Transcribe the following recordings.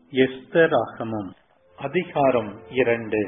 எஸ்தராகமம் அதிகாரம் இரண்டு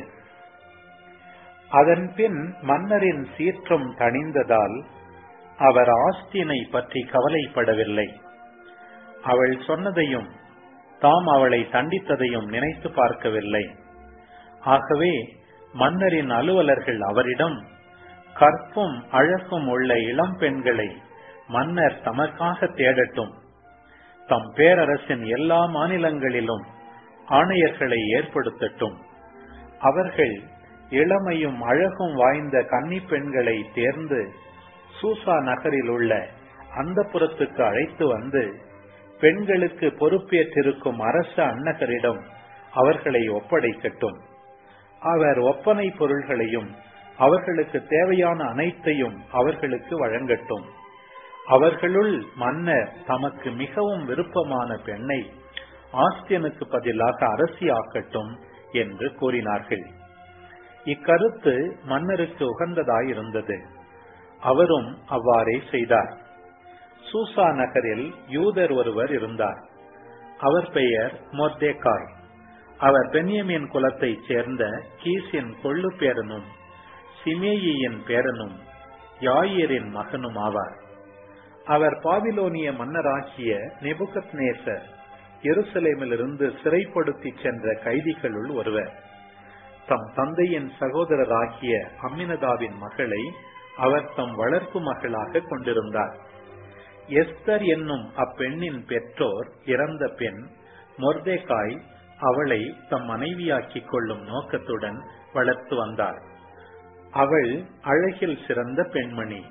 அதன்பின் மன்னரின் சீற்றம் தணிந்ததால் அவர் ஆஸ்தினை பற்றி கவலைப்படவில்லை அவள் சொன்னதையும் தாம் அவளை தண்டித்ததையும் நினைத்து பார்க்கவில்லை ஆகவே மன்னரின் அலுவலர்கள் அவரிடம் கற்பும் அழகும் உள்ள இளம் பெண்களை மன்னர் தமக்காக தேடட்டும் தம் பேரரசின் எல்லா மாநிலங்களிலும் ஆணையர்களை ஏற்படுத்தட்டும் அவர்கள் இளமையும் அழகும் வாய்ந்த கன்னி பெண்களை தேர்ந்து சூசா நகரில் உள்ள அந்த புறத்துக்கு அழைத்து வந்து பெண்களுக்கு பொறுப்பேற்றிருக்கும் அரச அன்னகரிடம் அவர்களை ஒப்படைக்கட்டும் அவர் ஒப்பனை பொருள்களையும் அவர்களுக்கு தேவையான அனைத்தையும் அவர்களுக்கு வழங்கட்டும் அவர்களுள் மன்னர் தமக்கு மிகவும் விருப்பமான பெண்ணை ஆஸ்தியனுக்கு பதிலாக அரசியாக்கட்டும் என்று கூறினார்கள் இக்கருத்து மன்னருக்கு உகந்ததாயிருந்தது அவரும் அவ்வாறே செய்தார் சூசா நகரில் யூதர் ஒருவர் இருந்தார் அவர் பெயர் மொர்தேகாய் அவர் பென்யமின் குலத்தைச் சேர்ந்த கீசின் கொள்ளு பேரனும் சிமேயின் பேரனும் யாயிரின் மகனும் ஆவார் அவர் பாபிலோனிய மன்னராகிய நெபுகத் நேசர் எருசலேமிலிருந்து சிறைப்படுத்தி சென்ற கைதிகளுள் ஒருவர் தம் தந்தையின் சகோதரராகிய அம்மினதாவின் மகளை அவர் தம் வளர்ப்பு மகளாக கொண்டிருந்தார் எஸ்தர் என்னும் அப்பெண்ணின் பெற்றோர் இறந்த பெண் மொர்தேகாய் அவளை தம் மனைவியாக்கிக் கொள்ளும் நோக்கத்துடன் வளர்த்து வந்தார் அவள் அழகில் சிறந்த பெண்மணி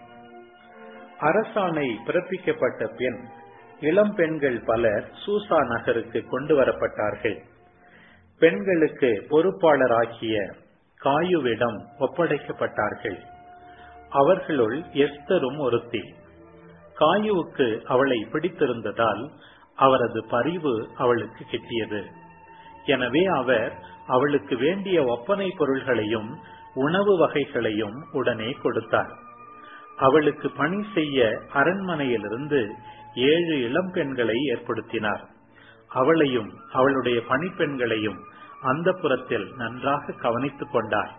அரசாணை பிறப்பிக்கப்பட்ட பின் இளம் பெண்கள் பலர் சூசா நகருக்கு கொண்டு வரப்பட்டார்கள் பெண்களுக்கு பொறுப்பாளராகிய காயுவிடம் ஒப்படைக்கப்பட்டார்கள் அவர்களுள் எஸ்தரும் ஒருத்தி காயுவுக்கு அவளை பிடித்திருந்ததால் அவரது பரிவு அவளுக்கு கிட்டியது எனவே அவர் அவளுக்கு வேண்டிய ஒப்பனை பொருள்களையும் உணவு வகைகளையும் உடனே கொடுத்தார் அவளுக்கு பணி செய்ய அரண்மனையிலிருந்து ஏழு இளம் பெண்களை ஏற்படுத்தினார் அவளையும் அவளுடைய பணிப்பெண்களையும் அந்த புறத்தில் நன்றாக கவனித்துக் கொண்டார்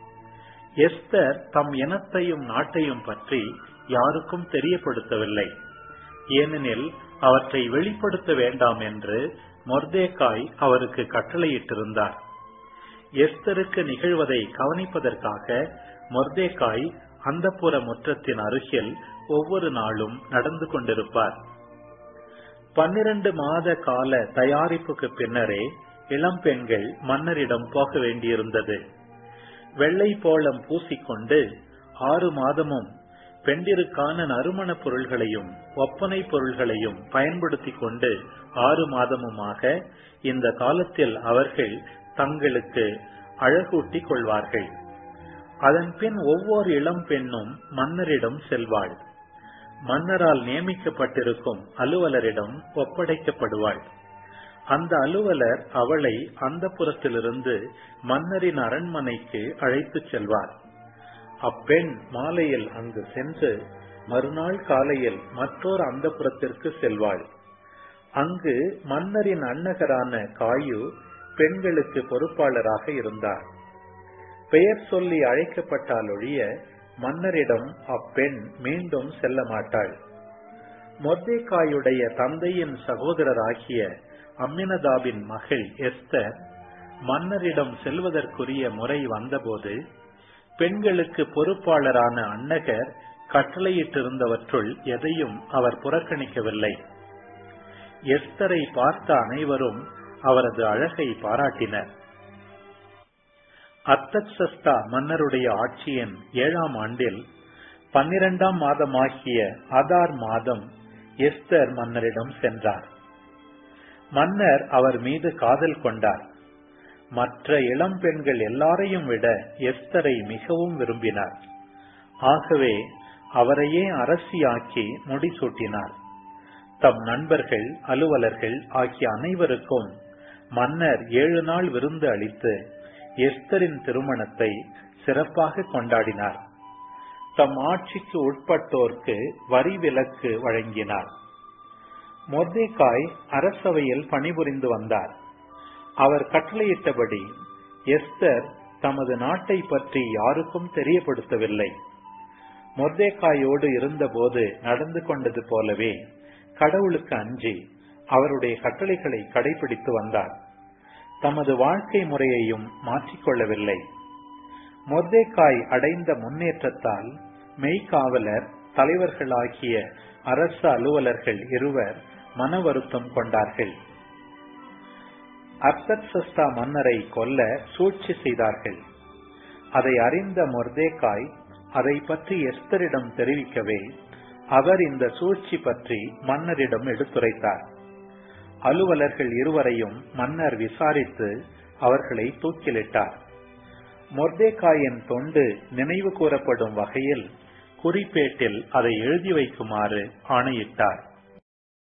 எஸ்தர் தம் இனத்தையும் நாட்டையும் பற்றி யாருக்கும் தெரியப்படுத்தவில்லை ஏனெனில் அவற்றை வெளிப்படுத்த வேண்டாம் என்று மொர்தேக்காய் அவருக்கு கட்டளையிட்டிருந்தார் எஸ்தருக்கு நிகழ்வதை கவனிப்பதற்காக மொர்தேக்காய் அந்த புற முற்றத்தின் அருகில் ஒவ்வொரு நாளும் நடந்து கொண்டிருப்பார் பன்னிரண்டு மாத கால தயாரிப்புக்கு பின்னரே இளம் பெண்கள் மன்னரிடம் போக வேண்டியிருந்தது வெள்ளை போளம் பூசிக்கொண்டு ஆறு மாதமும் பெண்டிருக்கான நறுமண பொருள்களையும் ஒப்பனை பொருள்களையும் பயன்படுத்திக் கொண்டு ஆறு மாதமுமாக இந்த காலத்தில் அவர்கள் தங்களுக்கு அழகூட்டிக் கொள்வார்கள் அதன் பின் ஒவ்வொரு இளம் பெண்ணும் மன்னரிடம் செல்வாள் மன்னரால் நியமிக்கப்பட்டிருக்கும் அலுவலரிடம் ஒப்படைக்கப்படுவாள் அந்த அலுவலர் அவளை அந்த புறத்திலிருந்து மன்னரின் அரண்மனைக்கு அழைத்துச் செல்வார் அப்பெண் மாலையில் அங்கு சென்று மறுநாள் காலையில் மற்றொரு அந்த புறத்திற்கு செல்வாள் அங்கு மன்னரின் அன்னகரான காயு பெண்களுக்கு பொறுப்பாளராக இருந்தார் பெயர் சொல்லி அழைக்கப்பட்டால் ஒழிய மன்னரிடம் அப்பெண் மீண்டும் செல்ல மாட்டாள் மொர்தேக்காயுடைய தந்தையின் சகோதரராகிய அம்மினதாபின் மகள் எஸ்தர் மன்னரிடம் செல்வதற்குரிய முறை வந்தபோது பெண்களுக்கு பொறுப்பாளரான அன்னகர் கட்டளையிட்டிருந்தவற்றுள் எதையும் அவர் புறக்கணிக்கவில்லை எஸ்தரை பார்த்த அனைவரும் அவரது அழகை பாராட்டினர் அர்த்தக்சஸ்தா மன்னருடைய ஆட்சியின் ஏழாம் ஆண்டில் பன்னிரண்டாம் மாதமாகிய அதார் மாதம் எஸ்தர் மன்னரிடம் சென்றார் மன்னர் அவர் மீது காதல் கொண்டார் மற்ற இளம் பெண்கள் எல்லாரையும் விட எஸ்தரை மிகவும் விரும்பினார் ஆகவே அவரையே அரசியாக்கி முடிசூட்டினார் தம் நண்பர்கள் அலுவலர்கள் ஆகிய அனைவருக்கும் மன்னர் ஏழு நாள் விருந்து அளித்து எஸ்தரின் திருமணத்தை சிறப்பாக கொண்டாடினார் தம் ஆட்சிக்கு உட்பட்டோர்க்கு வரி விலக்கு வழங்கினார் மொர்தேகாய் அரசவையில் பணிபுரிந்து வந்தார் அவர் கட்டளையிட்டபடி எஸ்தர் தமது நாட்டை பற்றி யாருக்கும் தெரியப்படுத்தவில்லை மொர்தேக்காயோடு இருந்தபோது நடந்து கொண்டது போலவே கடவுளுக்கு அஞ்சி அவருடைய கட்டளைகளை கடைபிடித்து வந்தார் தமது வாழ்க்கை முறையையும் மாற்றிக்கொள்ளவில்லை மொர்தேக்காய் அடைந்த முன்னேற்றத்தால் மெய்காவலர் தலைவர்களாகிய அரசு அலுவலர்கள் இருவர் மன வருத்தம் கொண்டார்கள் அர்த்தசஸ்தா மன்னரை கொல்ல சூழ்ச்சி செய்தார்கள் அதை அறிந்த மொர்தேக்காய் அதை பற்றி எஸ்தரிடம் தெரிவிக்கவே அவர் இந்த சூழ்ச்சி பற்றி மன்னரிடம் எடுத்துரைத்தார் அலுவலர்கள் இருவரையும் மன்னர் விசாரித்து அவர்களை தூக்கிலிட்டார் மொர்தேக்காயின் தொண்டு நினைவு கூறப்படும் வகையில் குறிப்பேட்டில் அதை எழுதி வைக்குமாறு ஆணையிட்டார்